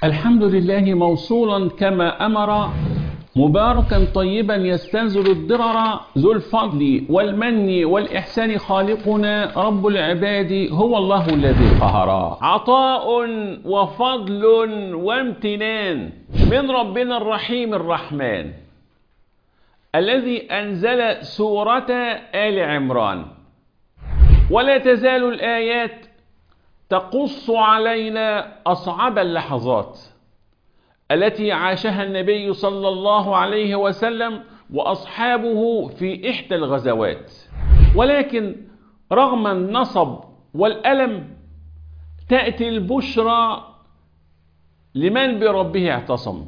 الحمد لله موصولا كما أمر مباركا طيبا يستنزل الضرر ذو الفضل والمن والإحسان خالقنا رب العباد هو الله الذي قهر عطاء وفضل وامتنان من ربنا الرحيم الرحمن الذي أنزل سورة آل عمران ولا تزال الآيات تقص علينا أصعب اللحظات التي عاشها النبي صلى الله عليه وسلم وأصحابه في إحدى الغزوات ولكن رغم النصب والألم تأتي البشرى لمن بربه اعتصم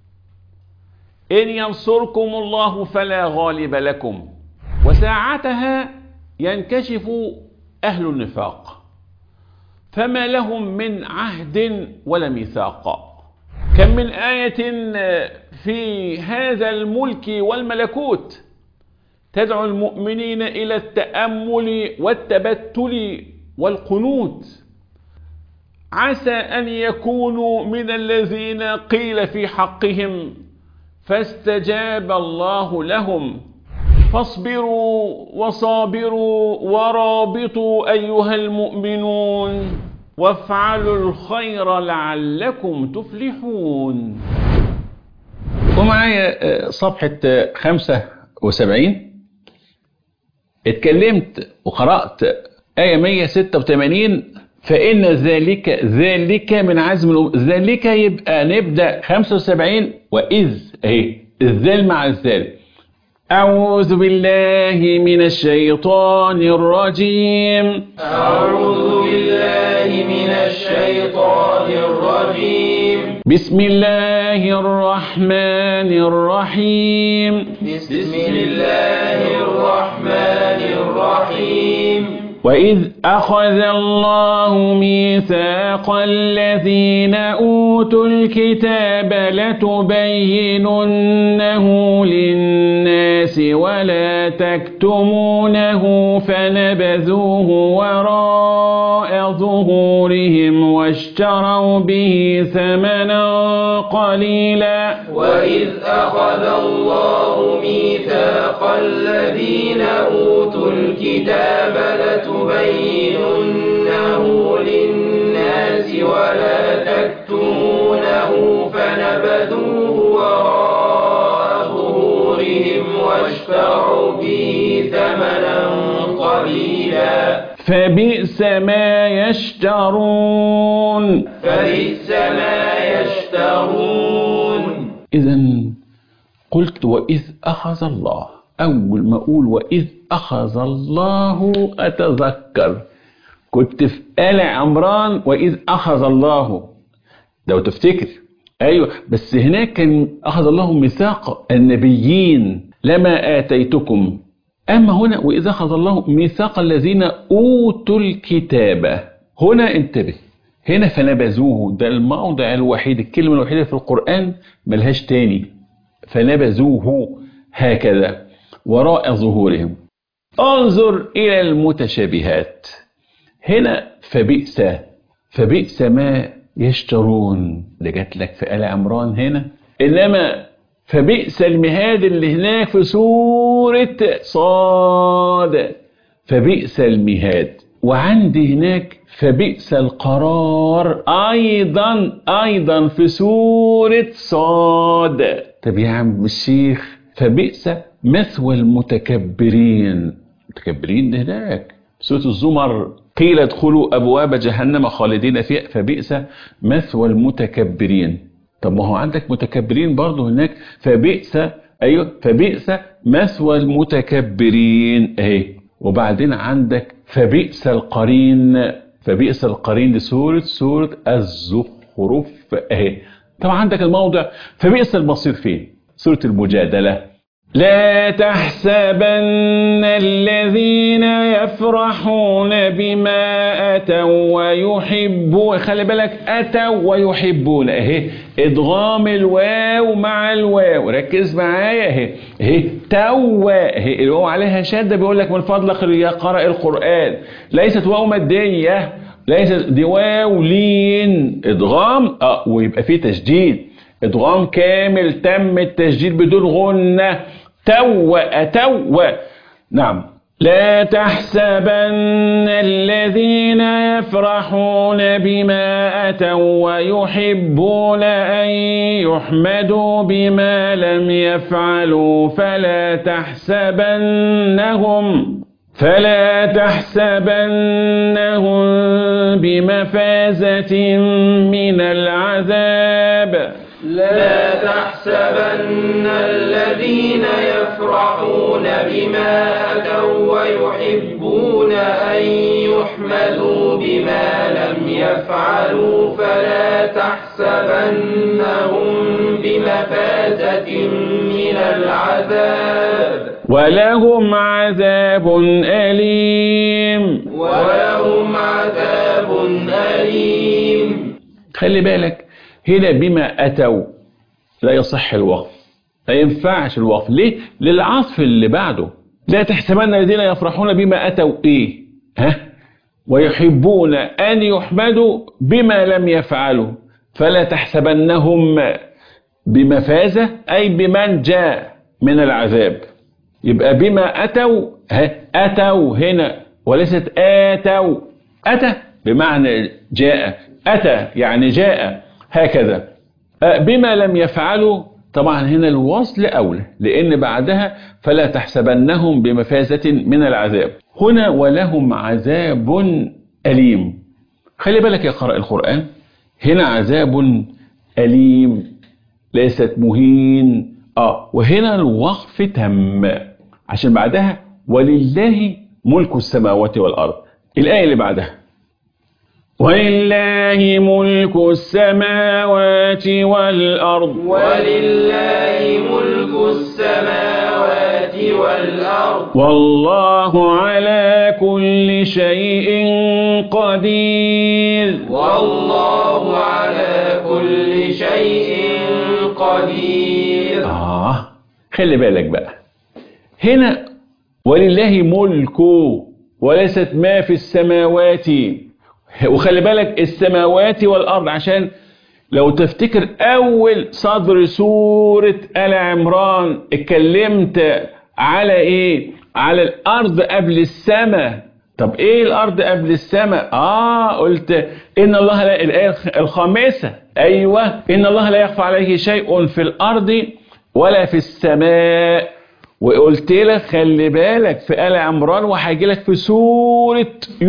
إن ينصركم الله فلا غالب لكم وساعتها ينكشف أهل النفاق فما لهم من عهد ولا ميثاق كم من آية في هذا الملك والملكوت تدعو المؤمنين إلى التأمل والتبتل والقنوت عسى أن يكونوا من الذين قيل في حقهم فاستجاب الله لهم فاصبروا وصابروا ورابطوا أيها المؤمنون وافعلوا الخير لعلكم تفلحون ومعايا صفحة 75 اتكلمت وقرأت آية 186 فإن ذلك ذلك من عزم الأمور ذلك يبقى نبدأ 75 وإذ أهي الذال مع الذال أعوذ بالله من الشيطان الرجيم أعوذ بالله من الشيطان الرجيم بسم الله الرحمن الرحيم بسم الله الرحمن الرحيم وإذ أخذ الله ميثاق الذين أوتوا الكتاب لتبيننه للناس ولا تكتمونه فنبذوه وراء ظهورهم واشتروا به ثمنا قليلا وإذ أخذ الله ميثاق الذين أوتوا الكتاب لتبيننه للناس ولا تكتمونه فنبذوه وراء ظهورهم واشتروا به ثمنا قليلا فبئس ما يشترون فبئس ما يشترون إذا قلت وإذ أخذ الله أول ما أقول وإذ أخذ الله أتذكر كنت في آل عمران وإذ أخذ الله لو تفتكر أيوة بس هناك كان أخذ الله ميثاق النبيين لما آتيتكم أما هنا وإذ أخذ الله ميثاق الذين أوتوا الكتاب هنا انتبه هنا فنبذوه ده الموضع الوحيد الكلمة الوحيدة في القرآن ملهاش تاني فنبذوه هكذا وراء ظهورهم انظر إلى المتشابهات هنا فبئس فبئس ما يشترون ده جات لك في آل عمران هنا إنما فبئس المهاد اللي هناك في سورة صاد فبئس المهاد وعندي هناك فبئس القرار أيضا أيضا في سورة صاد طب يا عم الشيخ فبئس مثوى المتكبرين المتكبرين ده هناك سورة الزمر قيل ادخلوا أبواب جهنم خالدين فيها فبئس مثوى المتكبرين طب ما هو عندك متكبرين برضه هناك فبئس أيوه فبئس مثوى المتكبرين اهي وبعدين عندك فبئس القرين فبئس القرين دي سورة سورة الزخرف اهي طبعا عندك الموضع فبئس المصير فين سورة المجادلة لا تحسبن الذين يفرحون بما أتوا ويحبون خلي بالك أتوا ويحبون اهي ادغام الواو مع الواو ركز معايا اهي اهي توا اهي الواو عليها شدة بيقول لك من فضلك يا قارئ القرآن ليست واو مادية ليست دي واو لين ادغام اه ويبقى فيه تشديد ادغام كامل تم التسجيل بدون غنة تو أتو نعم لا تحسبن الذين يفرحون بما أتوا ويحبون أن يحمدوا بما لم يفعلوا فلا تحسبنهم فلا تحسبنهم بمفازة من العذاب لا تحسبن الذين يفرحون بما أتوا ويحبون أن يحمدوا بما لم يفعلوا فلا تحسبنهم بمفازة من العذاب ولهم عذاب أليم ولهم عذاب أليم خلي بالك هنا بما أتوا لا يصح الوقف لا ينفعش الوقف ليه للعطف اللي بعده لا تحسبن الذين يفرحون بما أتوا إيه ها ويحبون أن يحمدوا بما لم يفعلوا فلا تحسبنهم بمفازة أي بمن جاء من العذاب يبقى بما أتوا ها أتوا هنا وليست آتوا أتى بمعنى جاء أتى يعني جاء هكذا بما لم يفعلوا طبعا هنا الوصل أولى لأن بعدها فلا تحسبنهم بمفازة من العذاب هنا ولهم عذاب أليم خلي بالك يا قارئ القرآن هنا عذاب أليم ليست مهين آه وهنا الوقف تم عشان بعدها ولله ملك السماوات والأرض الآية اللي بعدها ولله ملك السماوات والأرض ولله ملك السماوات والأرض والله على كل شيء قدير والله على كل شيء قدير آه خلي بالك بقى هنا ولله ملكه وليست ما في السماوات وخلي بالك السماوات والأرض عشان لو تفتكر أول صدر سورة آل عمران اتكلمت على إيه؟ على الأرض قبل السماء طب إيه الأرض قبل السماء؟ آه قلت إن الله لا الآية الخامسة أيوة إن الله لا يخفى عليه شيء في الأرض ولا في السماء وقلت لك خلي بالك في آل عمران وهيجي لك في سورة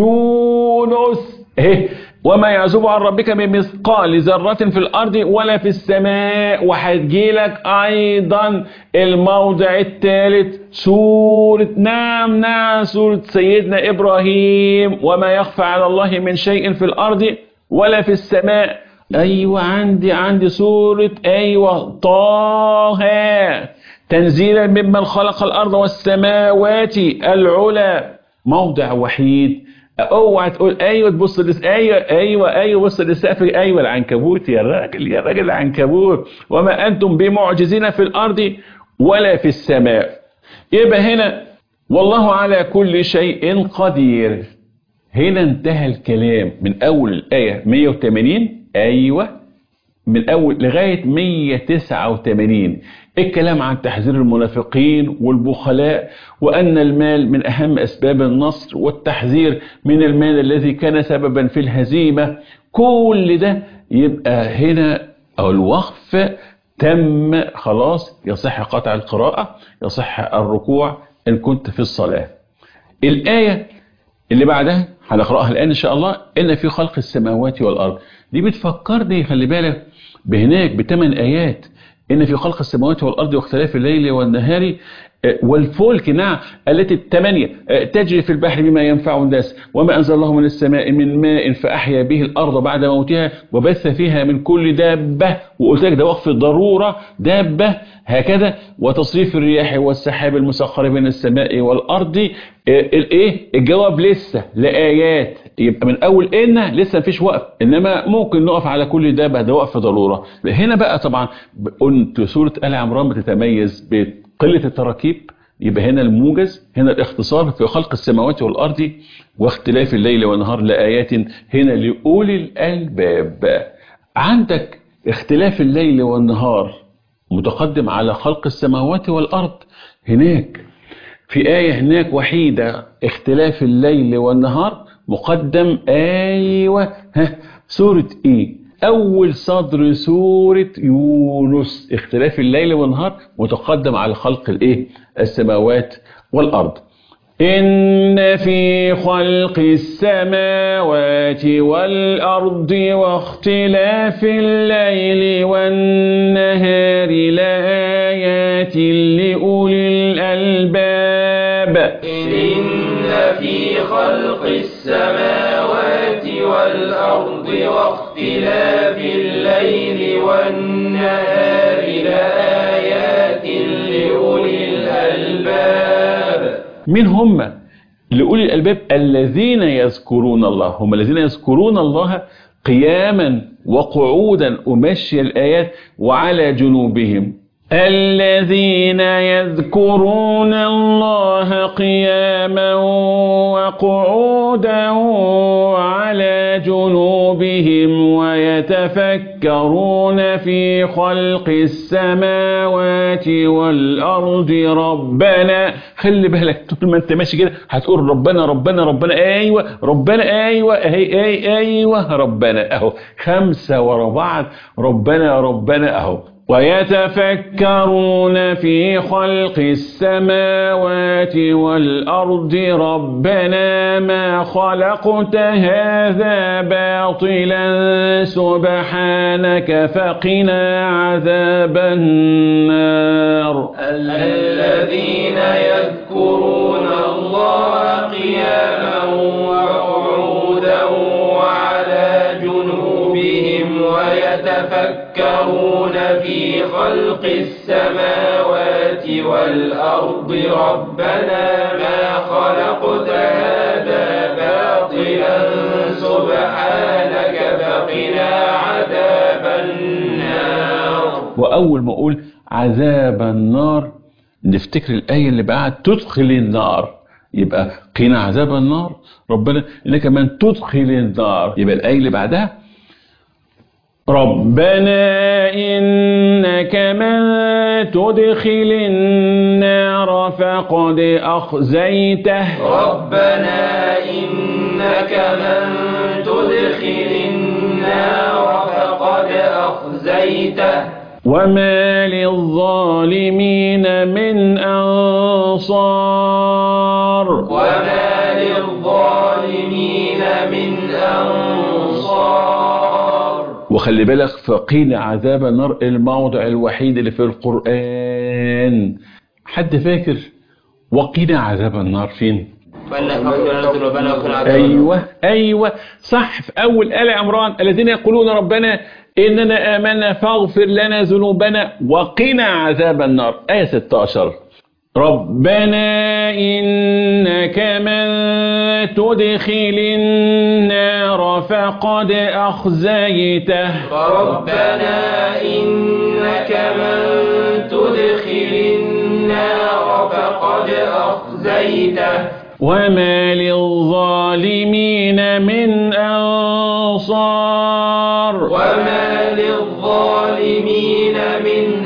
يونس اهي وما يعزب عن ربك من مثقال ذرة في الأرض ولا في السماء وهتجي لك أيضا الموضع الثالث سورة نعم نعم سورة سيدنا إبراهيم وما يخفى على الله من شيء في الأرض ولا في السماء أيوة عندي عندي سورة أيوة طه تنزيلا ممن خلق الأرض والسماوات العلى موضع وحيد اوعى تقول ايوه تبص لس... ايوه ايوه ايوه بص للسقف ايوه العنكبوت يا راجل يا راجل العنكبوت وما انتم بمعجزين في الارض ولا في السماء يبقى هنا والله على كل شيء قدير هنا انتهى الكلام من اول الايه 180 ايوه من اول لغايه 189 الكلام عن تحذير المنافقين والبخلاء وأن المال من أهم أسباب النصر والتحذير من المال الذي كان سببا في الهزيمة كل ده يبقى هنا أو الوقف تم خلاص يصح قطع القراءة يصح الركوع إن كنت في الصلاة الآية اللي بعدها هنقرأها الآن إن شاء الله إن في خلق السماوات والأرض دي بتفكرني خلي بالك بهناك بثمان آيات إن في خلق السماوات والأرض واختلاف الليل والنهار آه، والفلك نعم التي الثمانية آه، تجري في البحر بما ينفع الناس وما أنزل الله من السماء من ماء فأحيا به الأرض بعد موتها وبث فيها من كل دابة وقلت لك ده وقف الضرورة دابة هكذا وتصريف الرياح والسحاب المسخر بين السماء والأرض آه، الايه الجواب لسه لآيات يبقى من أول إن لسه مفيش وقف إنما ممكن نقف على كل دابة ده وقف ضرورة هنا بقى طبعا قلت سورة آل عمران بتتميز بقلة التراكيب يبقى هنا الموجز هنا الاختصار في خلق السماوات والأرض واختلاف الليل والنهار لآيات هنا لأولي الألباب عندك اختلاف الليل والنهار متقدم على خلق السماوات والأرض هناك في آية هناك وحيدة اختلاف الليل والنهار مقدم أيوة ها سورة إيه أول صدر سورة يونس اختلاف الليل والنهار متقدم على خلق الإيه السماوات والأرض إن في خلق السماوات والأرض واختلاف الليل والنهار لآيات لأولي الألباب إن في خلق السماوات والأرض واختلاف الليل والنهار لآيات لأولي الألباب من هم لأولي الألباب الذين يذكرون الله هم الذين يذكرون الله قياما وقعودا ومشي الآيات وعلى جنوبهم الذين يذكرون الله قياما وقعودا وعلى جنوبهم ويتفكرون في خلق السماوات والأرض ربنا خلي بالك طول ما انت ماشي كده هتقول ربنا ربنا ربنا ايوه ربنا ايوه اهي اي ايوه ربنا اهو خمسه ورا بعض ربنا ربنا اهو ويتفكرون في خلق السماوات والأرض ربنا ما خلقت هذا باطلا سبحانك فقنا عذاب النار الذين يذكرون الله قياما وقعودا وعلى جنوبهم ويتفكرون في خلق السماوات والأرض ربنا ما خلقت هذا باطلا سبحانك فقنا عذاب النار وأول ما أقول عذاب النار نفتكر الآية اللي بعد تدخل النار يبقى قنا عذاب النار ربنا إنك من تدخل النار يبقى الآية اللي بعدها ربنا إنك من تدخل النار فقد أخزيته ربنا إنك من تدخل النار فقد أخزيته وما للظالمين من أنصار وما للظالمين من أنصار وخلي بالك فقينا عذاب النار الموضع الوحيد اللي في القرآن حد فاكر وقينا عذاب النار فين فإن حقنا نزل ربنا وكنا عذاب ايوه ايوه صح في اول آل عمران الذين يقولون ربنا اننا امنا فاغفر لنا ذنوبنا وقنا عذاب النار ايه 16 ربنا انك من تدخل النار فقد اخزيته ربنا إنك من تدخل النار فقد أخزيته وما للظالمين من أنصار وما للظالمين من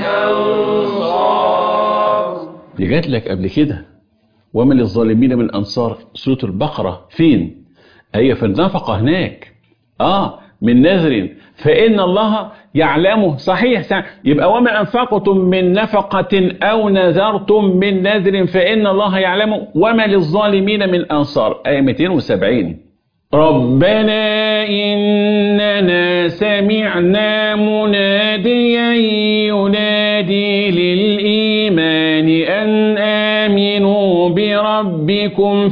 أنصار دي جات لك قبل كده وما للظالمين من أنصار سورة البقرة فين هي في النفقة هناك آه من نذر فإن الله يعلمه صحيح صحيح. يبقى وما أنفقتم من نفقة أو نذرتم من نذر فإن الله يعلمه وما للظالمين من أنصار آية 270 ربنا إننا سمعنا مناديا ينادي للإيمان أن بربكم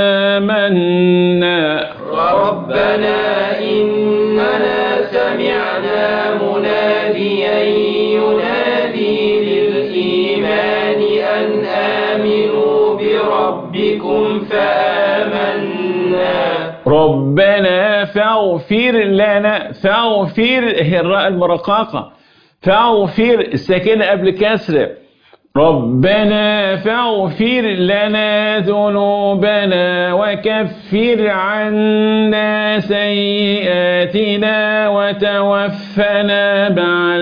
فآمنا ربنا إننا سمعنا مناديا ينادي للإيمان أن آمنوا بربكم فآمنا ربنا فاغفر لنا فاغفر هي الراء المرققة فاغفر الساكنة قبل كسر ربنا فاغفر لنا ذنوبنا وكفر عنا سيئاتنا وتوفنا مع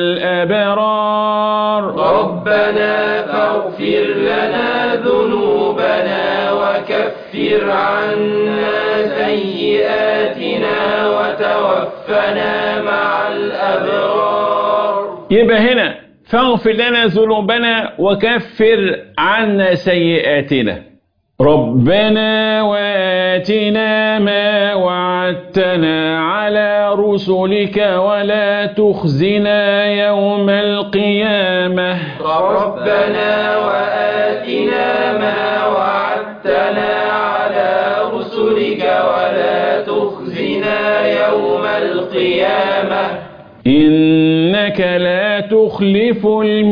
الأبرار ربنا فاغفر لنا ذنوبنا وكفر عنا سيئاتنا وتوفنا مع الأبرار يبقى هنا فاغفر لنا ذنوبنا وكفر عنا سيئاتنا ربنا وآتنا ما وعدتنا على رسلك ولا تخزنا يوم القيامة ربنا وآتنا ما وعدتنا على رسلك ولا تخزنا يوم القيامة إنك لا تخلف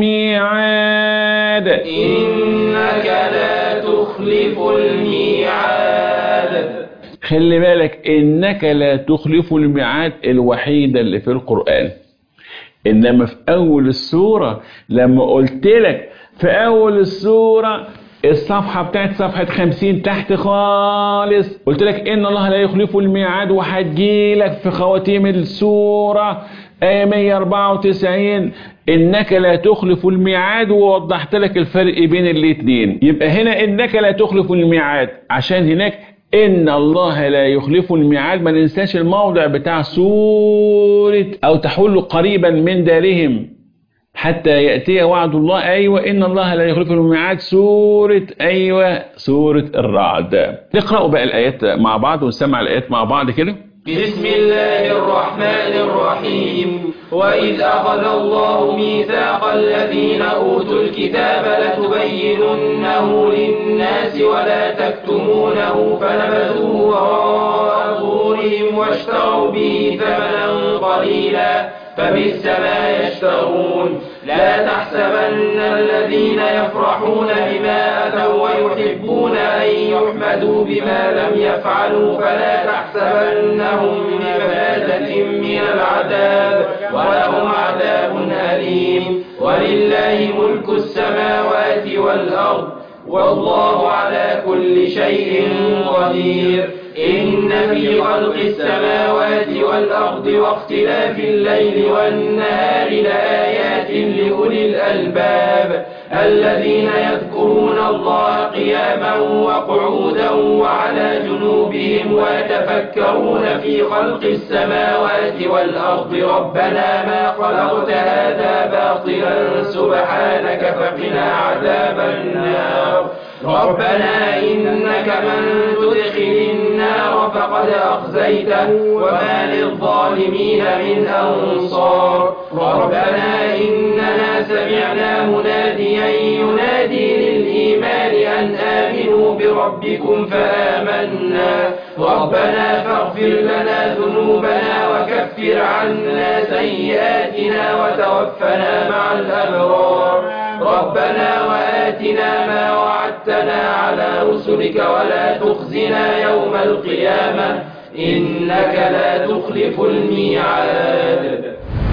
الميعاد إنك لا تخلف الميعاد خلي بالك إنك لا تخلف الميعاد الوحيدة اللي في القرآن إنما في أول السورة لما قلت لك في أول السورة الصفحة بتاعت صفحة خمسين تحت خالص قلت لك إن الله لا يخلف الميعاد وهتجيلك في خواتيم السورة آية 194 إنك لا تخلف الميعاد ووضحت لك الفرق بين الاتنين يبقى هنا إنك لا تخلف الميعاد عشان هناك إن الله لا يخلف الميعاد ما ننساش الموضع بتاع سورة أو تحول قريبا من دارهم حتى يأتي وعد الله أيوة إن الله لا يخلف الميعاد سورة أيوة سورة الرعد نقرأ بقى الآيات مع بعض ونسمع الآيات مع بعض كده بسم الله الرحمن الرحيم وإذ أخذ الله ميثاق الذين أوتوا الكتاب لتبيننه للناس ولا تكتمونه فنبذوه وراء ظهورهم واشتروا به ثمنا قليلا فبئس ما يشترون لا تحسبن الذين يفرحون بما أتوا ويحبون أن يحمدوا بما لم يفعلوا فلا تحسبنهم بمفازة من العذاب ولهم عذاب أليم ولله ملك السماوات والأرض والله على كل شيء قدير إن في خلق السماوات والأرض واختلاف الليل والنهار لآيات لأولي الألباب الذين يذكرون الله قياما وقعودا وعلى جنوبهم ويتفكرون في خلق السماوات والأرض ربنا ما خلقت هذا باطلا سبحانك فقنا عذاب النار ربنا إنك من تدخل النار فقد أخزيته وما للظالمين من أنصار ربنا إننا سمعنا مناديا ينادي للإيمان أن آمنوا بربكم فآمنا ربنا فاغفر لنا ذنوبنا وكفر عنا سيئاتنا وتوفنا مع الأبرار ربنا وآتنا ما وعدتنا على رسلك ولا تخزنا يوم القيامة إنك لا تخلف الميعاد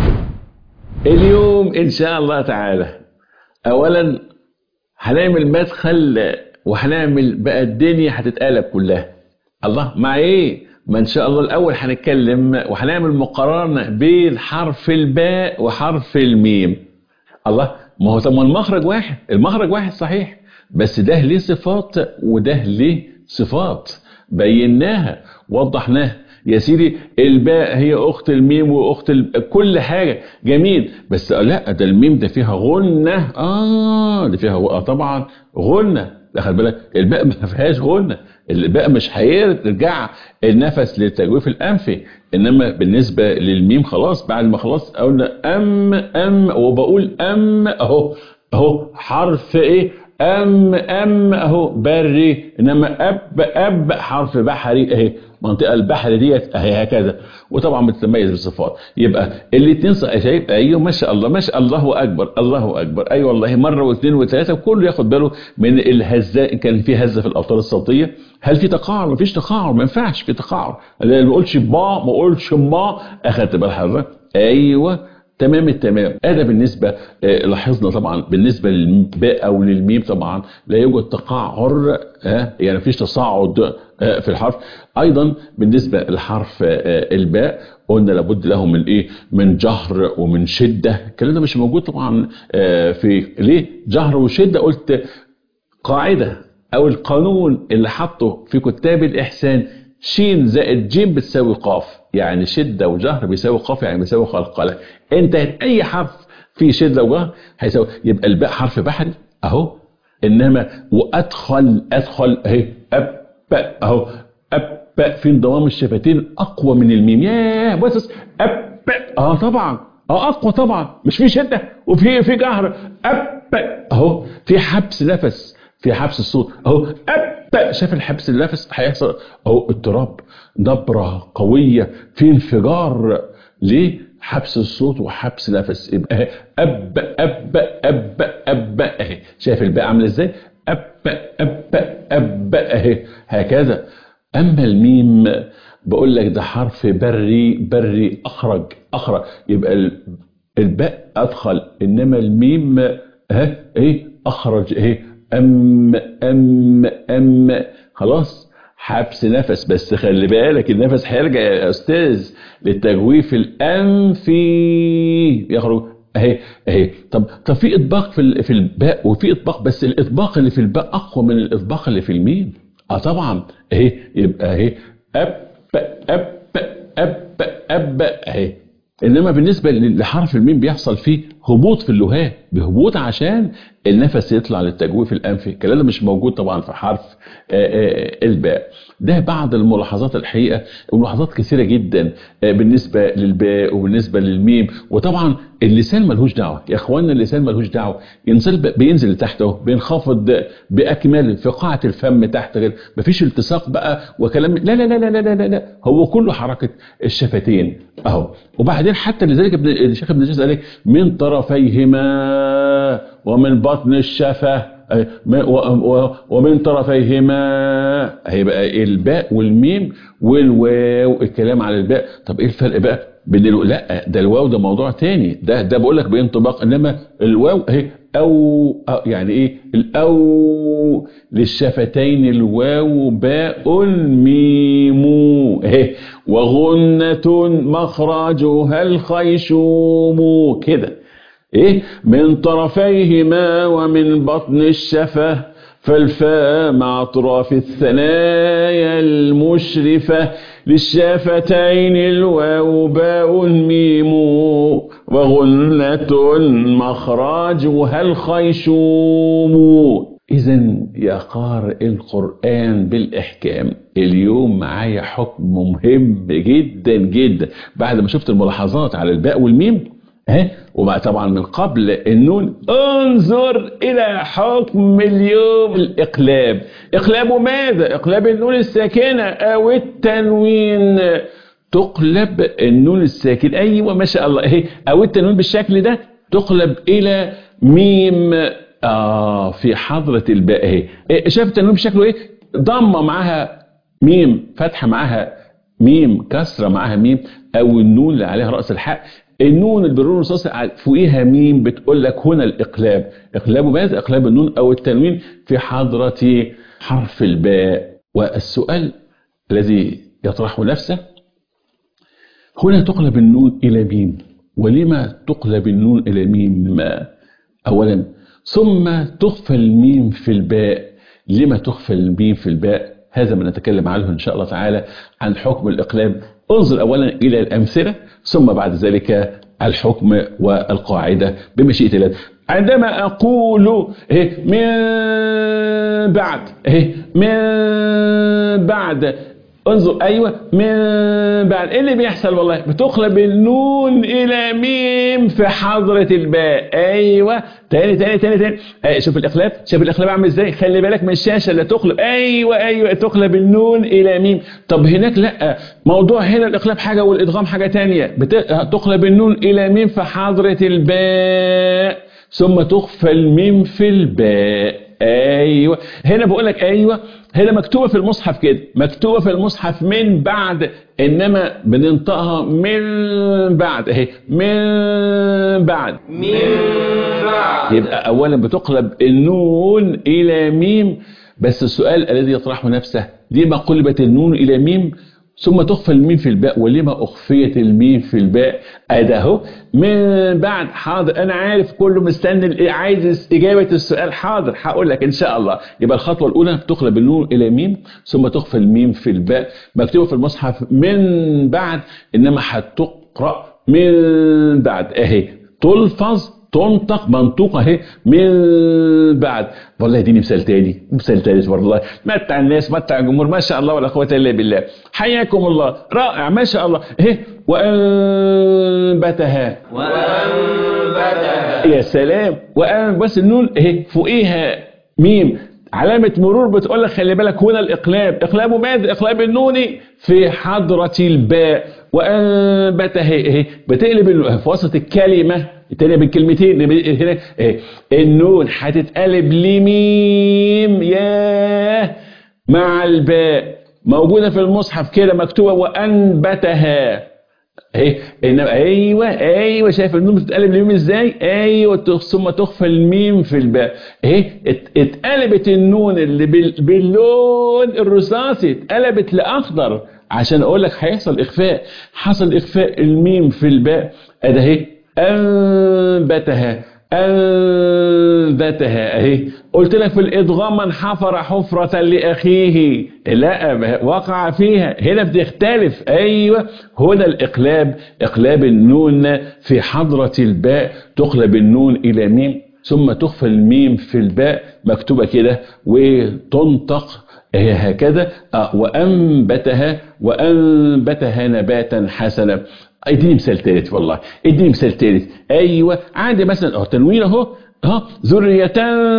اليوم إن شاء الله تعالى أولا هنعمل مدخل وهنعمل بقى الدنيا هتتقلب كلها الله مع إيه؟ ما إن شاء الله الأول هنتكلم وهنعمل مقارنة بين حرف الباء وحرف الميم الله ما هو طب ما المخرج واحد المخرج واحد صحيح بس ده ليه صفات وده ليه صفات بيناها وضحناها يا سيدي الباء هي اخت الميم واخت ال... كل حاجه جميل بس لا ده الميم ده فيها غنه اه ده فيها آه طبعا غنه خد بالك الباء ما فيهاش غنه الباء مش هيرجع النفس للتجويف الانفي انما بالنسبه للميم خلاص بعد ما خلاص قلنا ام ام وبقول ام اهو اهو حرف ايه أم أم أهو بري إنما أب أب حرف بحري أهي منطقة البحر ديت أهي هكذا وطبعا بتتميز بالصفات يبقى الاثنين شايف أيوه ما شاء الله ما شاء الله أكبر الله أكبر أي أيوة والله مرة واثنين وثلاثة وكله ياخد باله من الهزة كان في هزة في الأوتار الصوتية هل في تقاعر؟ ما فيش تقاعر ما ينفعش في تقاعر ما اقولش با ما اقولش ما أخدت بال حضرتك أيوه تمام التمام هذا بالنسبة آه لاحظنا طبعا بالنسبة للباء أو للميم طبعا لا يوجد تقعر آه يعني مفيش تصاعد آه في الحرف أيضا بالنسبة لحرف الباء قلنا لابد له من ايه من جهر ومن شدة الكلام ده مش موجود طبعا في ليه جهر وشدة قلت قاعدة أو القانون اللي حطه في كتاب الإحسان شين زائد جيم بتساوي قاف يعني شدة وجهر بيساوي قاف يعني بيساوي قلقلة انت اي حرف فيه شدة وجهر هيساوي يبقى الباء حرف بحري اهو انما وادخل ادخل اهي اب اهو اب في انضمام الشفتين اقوى من الميم ياه بص اب اه طبعا اه اقوى طبعا مش في شدة وفي في جهر اب اهو في حبس نفس في حبس الصوت اهو اب شاف الحبس النفس هيحصل اهو اضطراب نبره قويه في انفجار ليه حبس الصوت وحبس نفس يبقى اب اب اب اب اهي شايف الباء عامله ازاي اب اب اب اهي هكذا اما الميم بقول لك ده حرف بري بري اخرج اخرج يبقى الباء ادخل انما الميم ها ايه اخرج ايه أم أم أم خلاص حبس نفس بس خلي بالك النفس هيرجع يا أستاذ للتجويف الأنفي يخرج اهي اهي طب طب في اطباق في في الباء وفي اطباق بس الاطباق اللي في الباء اقوى من الاطباق اللي في الميم اه طبعا اهي يبقى اهي اب اب اب اب اهي انما بالنسبه لحرف الميم بيحصل فيه هبوط في اللهاه بهبوط عشان النفس يطلع للتجويف الانفي الكلام ده مش موجود طبعا في حرف الباء ده بعض الملاحظات الحقيقه وملاحظات كثيره جدا بالنسبه للباء وبالنسبه للميم وطبعا اللسان ملهوش دعوه يا اخوانا اللسان ملهوش دعوه ينزل بينزل لتحت اهو بينخفض باكمله في قاعه الفم تحت غير مفيش التصاق بقى وكلام لا لا لا لا لا لا, لا. هو كله حركه الشفتين اهو وبعدين حتى لذلك ابن الشيخ ابن جوز قال من طرفيهما ومن بطن الشفه ومن طرفيهما هيبقى الباء والميم والواو الكلام على الباء طب ايه الفرق بقى بين الو... لا ده الواو ده موضوع تاني ده ده بقول لك بانطباق انما الواو اهي أو, أو يعني ايه الاو للشفتين الواو باء ميم اهي وغنة مخرجها الخيشوم كده ايه من طرفيهما ومن بطن الشفة فالفاء مع اطراف الثنايا المشرفة للشفتين الواو باء ميم وغنة مخرجها الخيشوم إذا يا قارئ القرآن بالإحكام اليوم معايا حكم مهم جدا جدا بعد ما شفت الملاحظات على الباء والميم ها وبقى طبعا من قبل النون انظر الى حكم اليوم الاقلاب اقلاب ماذا اقلاب النون الساكنه او التنوين تقلب النون الساكن ايوه ما شاء الله اهي او التنوين بالشكل ده تقلب الى ميم اه في حضره الباء اهي شايف التنوين بشكله ايه ضمه معاها ميم فتحه معاها ميم كسره معاها ميم او النون اللي عليها راس الحق النون اللي بالنون الرصاصي فوقيها ميم بتقول لك هنا الاقلاب اقلاب ماذا اقلاب النون او التنوين في حضره حرف الباء والسؤال الذي يطرح نفسه هنا تقلب النون الى ميم ولما تقلب النون الى ميم اولا ثم تخفى الميم في الباء لما تخفى الميم في الباء هذا ما نتكلم عنه ان شاء الله تعالى عن حكم الاقلاب انظر اولا الى الامثله ثم بعد ذلك الحكم والقاعده بمشيئه الله عندما اقول إيه من بعد إيه من بعد انظر ايوه من بعد ايه اللي بيحصل والله بتقلب النون الى ميم في حضره الباء ايوه تاني تاني تاني تاني آه شوف الاقلاب شوف الاقلاب عامل ازاي خلي بالك من الشاشه اللي تقلب ايوه ايوه تقلب النون الى ميم طب هناك لا موضوع هنا الاقلاب حاجه والادغام حاجه تانية بت- تقلب النون الى ميم في حضره الباء ثم تخفى الميم في الباء ايوه هنا بقول لك ايوه هنا مكتوبه في المصحف كده مكتوبه في المصحف من بعد انما بننطقها من بعد اهي من بعد من بعد يبقى اولا بتقلب النون الى ميم بس السؤال الذي يطرحه نفسه لما قلبت النون الى ميم ثم تخفى الميم في الباء ولما اخفيت الميم في الباء ادي اهو من بعد حاضر انا عارف كله مستني ال- عايز اجابه السؤال حاضر هقول لك ان شاء الله يبقى الخطوه الاولى بتقلب النون الى ميم ثم تخفى الميم في الباء مكتوبه في المصحف من بعد انما هتقرا من بعد اهي تلفظ تنطق منطوقة اهي من بعد والله اديني مثال تاني مثال تالت والله متع الناس متع الجمهور ما شاء الله ولا قوة الا بالله حياكم الله رائع ما شاء الله اهي وانبتها وأنبتها يا سلام وأن بس النون اهي فوقيها ميم علامة مرور بتقول لك خلي بالك هنا الإقلاب إقلاب ماذا؟ إقلاب النون في حضرة الباء وأنبتها اهي بتقلب ال- في وسط الكلمة التانية بالكلمتين هنا اهي النون هتتقلب لميم ياه مع الباء موجودة في المصحف كده مكتوبة وأنبتها اهي انما ايوه ايوه شايف النون بتتقلب لميم ازاي ايوه تخ- ثم تخفى الميم في الباء اهي ات- اتقلبت النون اللي بال- باللون الرصاصي اتقلبت لاخضر عشان اقول لك هيحصل اخفاء حصل اخفاء الميم في الباء ادي اهي انبتها انبتها اهي قلت لك في الادغام من حفر حفرة لاخيه لا وقع فيها هنا بتختلف ايوه هنا الاقلاب اقلاب النون في حضرة الباء تقلب النون الى ميم ثم تخفى الميم في الباء مكتوبة كده وتنطق هي هكذا آه، وأنبتها وأنبتها نباتا حسنا اديني مثال ثالث والله اديني مثال ثالث ايوه عندي مثلا اه تنوين اهو اه ذرية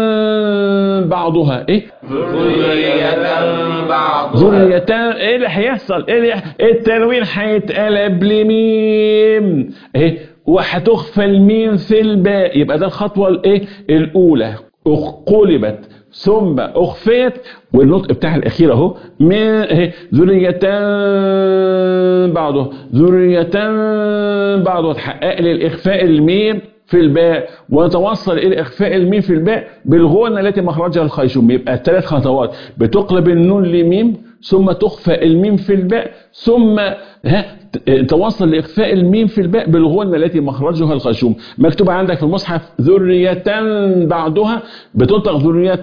بعضها ايه ذرية بعضها ذرية ايه اللي هيحصل ايه اللي التنوين هيتقلب لميم ايه وهتخفى الميم في الباء يبقى ده الخطوة الايه الاولى أخ- قلبت ثم اخفيت والنطق بتاع الاخير اهو من اهي ذرية بعضها ذرية بعضها تحقق لي الاخفاء الميم في الباء ونتوصل الى اخفاء الميم في الباء بالغنة التي مخرجها الخيشوم يبقى ثلاث خطوات بتقلب النون لميم ثم تخفى الميم في الباء ثم ها ت- توصل لاخفاء الميم في الباء بالغنة التي مخرجها الخشوم مكتوب عندك في المصحف ذرية بعضها بتنطق ذرية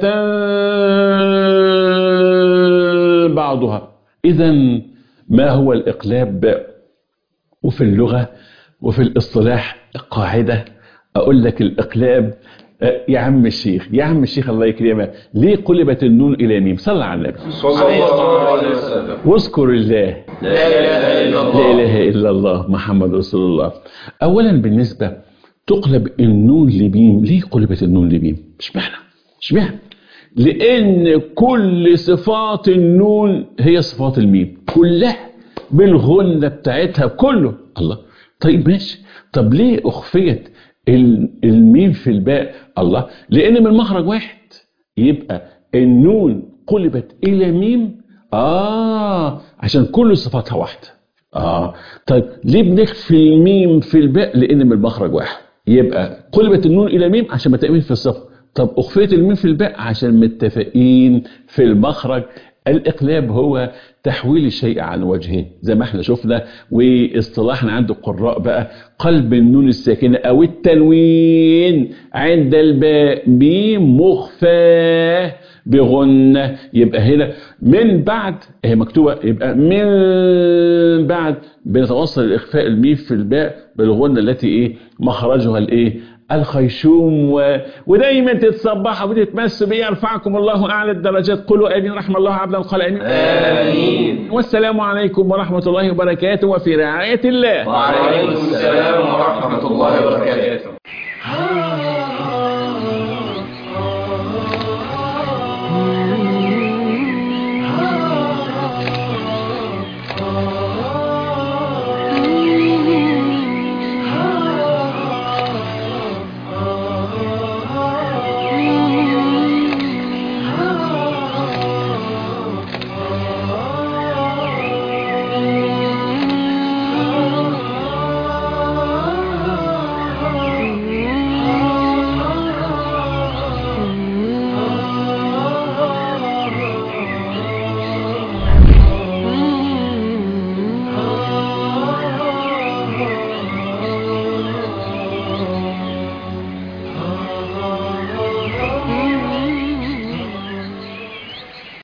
بعضها اذا ما هو الاقلاب وفي اللغة وفي الاصطلاح قاعدة أقول لك الإقلاب آه، يا عم الشيخ يا عم الشيخ الله يكرمك ليه قلبت النون إلى ميم صلى على النبي صلى الله عليه وسلم واذكر الله لا إله إلا لا الله إله إلا الله محمد رسول الله أولا بالنسبة تقلب النون لميم ليه قلبت النون لميم مش معنى مش معنى لأن كل صفات النون هي صفات الميم كلها بالغنة بتاعتها كله الله طيب ماشي طب ليه أخفيت ال- الميم في الباء الله لأن من مخرج واحد يبقى النون قلبت إلى ميم آه عشان كل صفاتها واحدة آه طيب ليه بنخفي الميم في الباء لأن من المخرج واحد يبقى قلبت النون إلى ميم عشان متفقين في الصفة طب أخفيت الميم في الباء عشان متفقين في المخرج الإقلاب هو تحويل الشيء عن وجهه زي ما احنا شفنا واصطلاحنا عند القراء بقى قلب النون الساكنة أو التنوين عند الباء بمخفاه بغنة يبقى هنا من بعد هي مكتوبة يبقى من بعد بنتوصل الإخفاء الميم في الباء بالغنة التي إيه مخرجها الإيه الخيشوم و... ودايما تتصبحوا وتتمسوا بيه يرفعكم الله اعلى الدرجات قولوا امين رحم الله عبدا قال امين آمين والسلام عليكم ورحمه الله وبركاته وفي رعايه الله وعليكم السلام ورحمة الله وبركاته